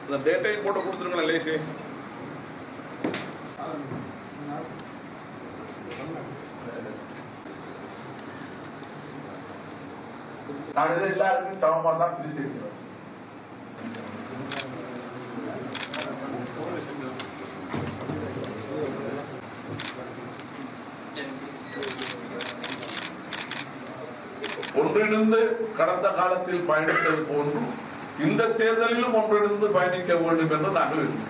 இந்த டேட்டையும் போட்டு கொடுத்துருங்களேன் லேசி நாங்கள் இதை எல்லாருக்கும் சமமா தான் பிரிச்சிருக்கிறோம் ஒன்றிணைந்து கடந்த காலத்தில் பயணித்தது போன்று இந்த தேர்தலிலும் ஒன்றிணைந்து பயணிக்க வேண்டும் என்று நாங்கள் விரும்புகிறோம்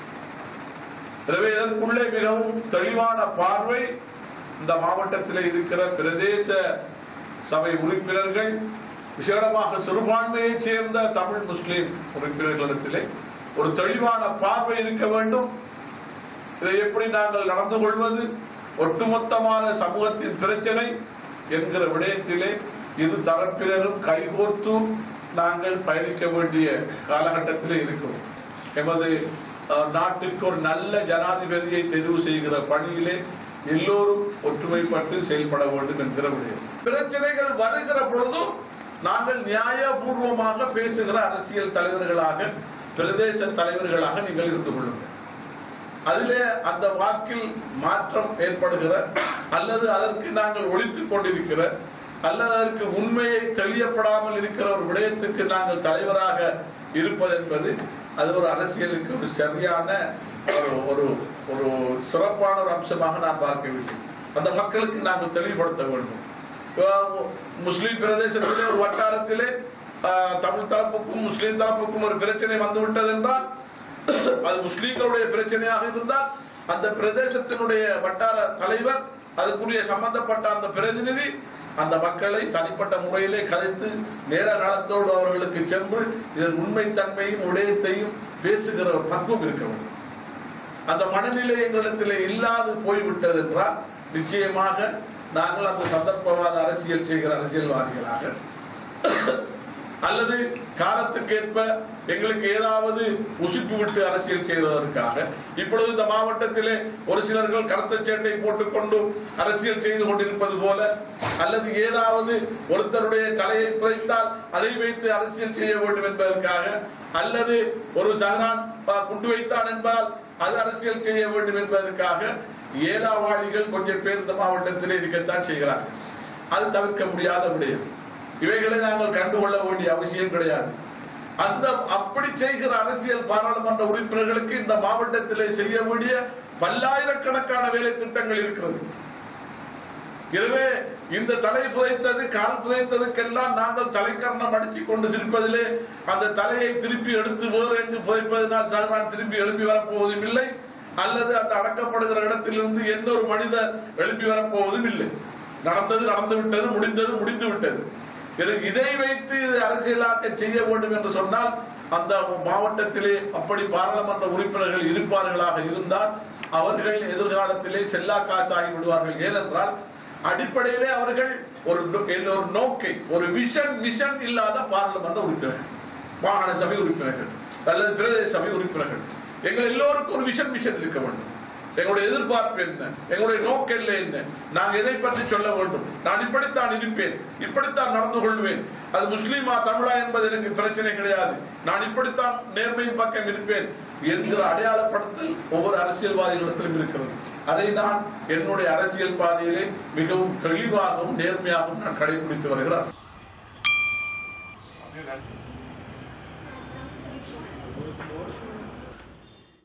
எனவே இதற்குள்ளே மிகவும் தெளிவான பார்வை இந்த மாவட்டத்தில் இருக்கிற பிரதேச சபை உறுப்பினர்கள் விசேடமாக சிறுபான்மையைச் சேர்ந்த தமிழ் முஸ்லிம் உறுப்பினர்களிடத்திலே ஒரு தெளிவான பார்வை இருக்க வேண்டும் இதை எப்படி நாங்கள் நடந்து கொள்வது ஒட்டுமொத்தமான சமூகத்தின் பிரச்சனை என்கிற விடயத்திலே இரு தரப்பினரும் கைகோர்த்து நாங்கள் பயணிக்க வேண்டிய காலகட்டத்திலே இருக்கிறோம் எமது அஹ், நாட்டுக்கு ஒரு நல்ல ஜனாதிபதியை தெரிவு செய்கிற பணியிலே எல்லோரும் ஒற்றுமைப்பட்டு செயல்பட வேண்டும் என்கிற விடயம் பிரச்சனைகள் வருகிற பொழுதும் நாங்கள் நியாயபூர்வமாக பேசுகிற அரசியல் தலைவர்களாக பிரதேச தலைவர்களாக நீங்கள் இருந்து கொள்ளுங்கள் அதிலே அந்த வாக்கில் மாற்றம் ஏற்படுகிற அல்லது அதற்கு நாங்கள் ஒழித்துக் கொண்டிருக்கிற அல்லது அதற்கு உண்மையை தெளியப்படாமல் இருக்கிற ஒரு விடயத்துக்கு நாங்கள் தலைவராக இருப்பது என்பது அது ஒரு அரசியலுக்கு ஒரு சரியான ஒரு ஒரு ஒரு சிறப்பான ஒரு அம்சமாக நான் பார்க்கவில்லை அந்த மக்களுக்கு நாங்கள் தெளிவுபடுத்த வேண்டும் அஹ் முஸ்லிம் பிரதேசத்திலே ஒரு வட்டாரத்திலே அஹ், தமிழ் தரப்புக்கும் முஸ்லிம் தரப்புக்கும் ஒரு பிரச்சனை வந்துவிட்டது என்றால் அது முஸ்லீம்களுடைய பிரச்சனையாக இருந்தால் அந்த பிரதேசத்தினுடைய வட்டார தலைவர் அதுக்குரிய சம்பந்தப்பட்ட அந்த பிரதிநிதி அந்த மக்களை தனிப்பட்ட முறையிலே கலைத்து நேர காலத்தோடு அவர்களுக்கு சென்று இதன் உண்மைத்தன்மையும் விடயத்தையும் பேசுகிற ஒரு பக்குவம் இருக்க வேண்டும் அந்த மனநிலை எங்களிடத்தில் இல்லாது போய்விட்டது என்றால் நிச்சயமாக நாங்கள் அந்த சந்தர்ப்பவாத அரசியல் செய்கிற அரசியல்வாதிகளாக அல்லது காலத்துக்கேற்ப எங்களுக்கு ஏதாவது உசுப்பி விட்டு அரசியல் செய்வதற்காக இப்பொழுது இந்த மாவட்டத்திலே ஒரு சிலர்கள் கருத்த சேட்டை போட்டுக்கொண்டு அரசியல் செய்து கொண்டிருப்பது போல அல்லது ஏதாவது ஒருத்தருடைய தலையை புதைத்தால் அதை வைத்து அரசியல் செய்ய வேண்டும் என்பதற்காக அல்லது ஒரு சகனான் ப- குண்டு வைத்தான் என்பதால் அது அரசியல் செய்ய வேண்டும் என்பதற்காக ஏலாவாளிகள் கொஞ்சம் பேர் இந்த மாவட்டத்திலே இருக்கத்தான் செய்கிறார்கள் அது தவிர்க்க முடியாத விடயம் இவைகளை நாங்கள் கண்டுகொள்ள வேண்டிய அவசியம் கிடையாது அந்த அப்படி செய்கிற அரசியல் பாராளுமன்ற உறுப்பினர்களுக்கு இந்த மாவட்டத்திலே செய்ய வேண்டிய பல்லாயிரக்கணக்கான வேலை திட்டங்கள் இருக்கிறது எனவே இந்த தலை புதைத்தது கால் புதைத்ததுக்கெல்லாம் நாங்கள் தலைக்கரணம் அடித்துக் கொண்டு திருப்பதிலே அந்த தலையை திருப்பி எடுத்து வேறு எங்கு புதைப்பதனால் சல்மான் திருப்பி எழுப்பி வரப்போவதும் இல்லை அல்லது அந்த அடக்கப்படுகிற இடத்திலிருந்து எந்த ஒரு மனிதர் எழுப்பி வரப்போவதும் இல்லை நடந்தது நடந்து விட்டது முடிந்தது முடிந்து விட்டது எனவே இதை வைத்து இது அரசியலாக்க செய்ய வேண்டும் என்று சொன்னால் அந்த மாவட்டத்திலே அப்படி பாராளுமன்ற உறுப்பினர்கள் இருப்பார்களாக இருந்தால் அவர்கள் எதிர்காலத்திலே செல்லா காசாகி விடுவார்கள் ஏனென்றால் அடிப்படையிலே அவர்கள் ஒரு நோ- ஒரு நோக்கை ஒரு விஷன் மிஷன் இல்லாத பாராளுமன்ற உறுப்பினர்கள் மாகாண சபை உறுப்பினர்கள் அல்லது பிரதேச சபை உறுப்பினர்கள் எங்கள் எல்லோருக்கும் ஒரு விஷன் மிஷன் இருக்க வேண்டும் எங்களுடைய எதிர்பார்ப்பு என்ன எங்களுடைய நோக்கம் என்ன நான் எதை பற்றி சொல்ல வேண்டும் நான் இப்படித்தான் இருப்பேன் இப்படித்தான் நடந்து கொள்வேன் அது முஸ்லீமா தமிழா என்பது எனக்கு பிரச்சனை கிடையாது நான் இப்படித்தான் நேர்மையின் பக்கம் இருப்பேன் என்கிற அடையாளப்படுத்தல் ஒவ்வொரு அரசியல்வாதிகளிடத்திலும் இருக்கிறது அதை நான் என்னுடைய அரசியல் பாதையிலே மிகவும் தெளிவாகவும் நேர்மையாகவும் நான் கடைபிடித்து வருகிறேன்